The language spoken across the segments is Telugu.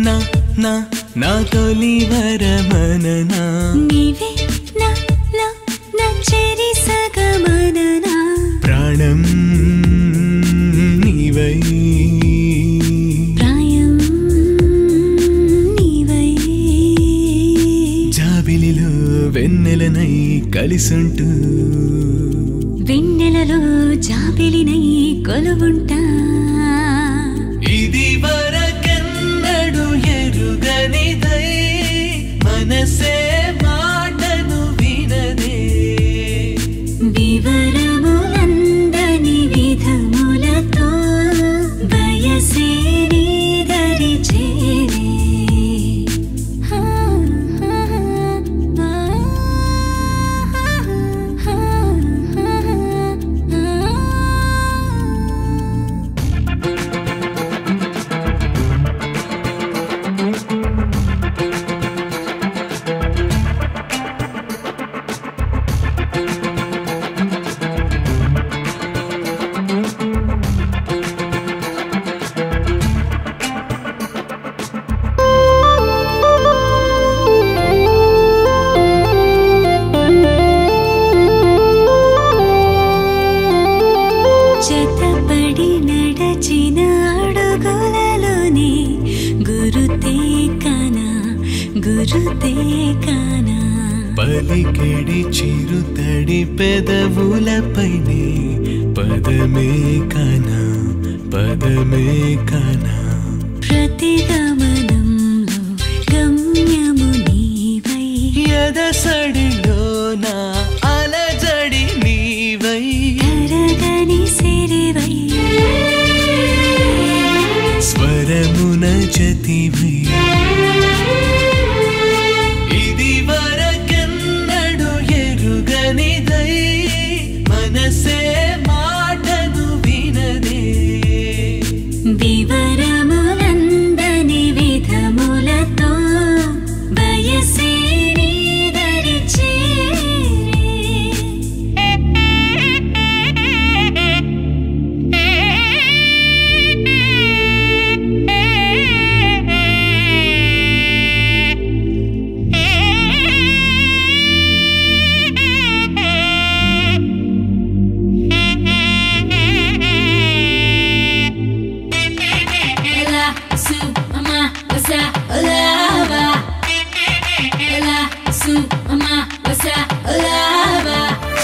నా నా నా తొలి వరమననా నీవే నా నా నా చెరి సగమననా ప్రాణం నీవై ప్రాయం నీవై జాబిలిలో వెన్నెలనై కలిసుంటూ వెన్నెలలో జాబిలినై కొలువుంటా ఇది వరకెన్నడు ఎరుగనిదై మనసే మాటను వినదే వివరములందని విధములతో వయసే నీదరి చేరే హా, హా, హా, హా, హా, హా. జతపడి నడచిన అడుగులలోనే గురుతే కానా గురుతే కానా పలికెడి చిరుతడి పెదవులపైనే పదమే కానా పదమే కానా ప్రతి గమనంలో గమ్యము నీవై ఎదసడిలో నా అలజడి నీవై కరగని సిరివై స్వరమున జతివై ఇది వరకెన్నడు ఎరుగనిదై మనసే మాటను వినదే వివరములందని విధములతో వయసే నీదరి Ela, su, mama, wasa, olava. Ela, su, mama, wasa, olava.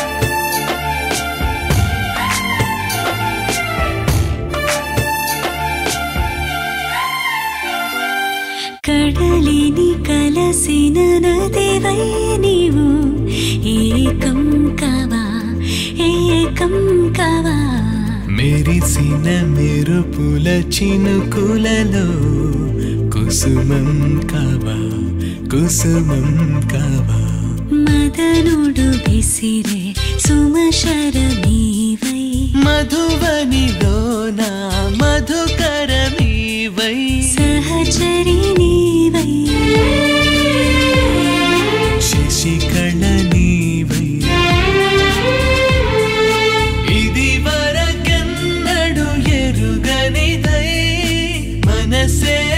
కడలిని కలసిన నదివై నీవు ఏకం కావా ఏకం కావా మెరిసిన మెరుపుల చినుకులలో కుసుమం కావా కుసుమం కావా మదనుడు విసిరే సుమశరమీవై మధువనిలోన మధుకరమీవై సహచరి నీవై శశికళ నీవై ఇది వరకెన్నడు ఎరుగనిదై మనసే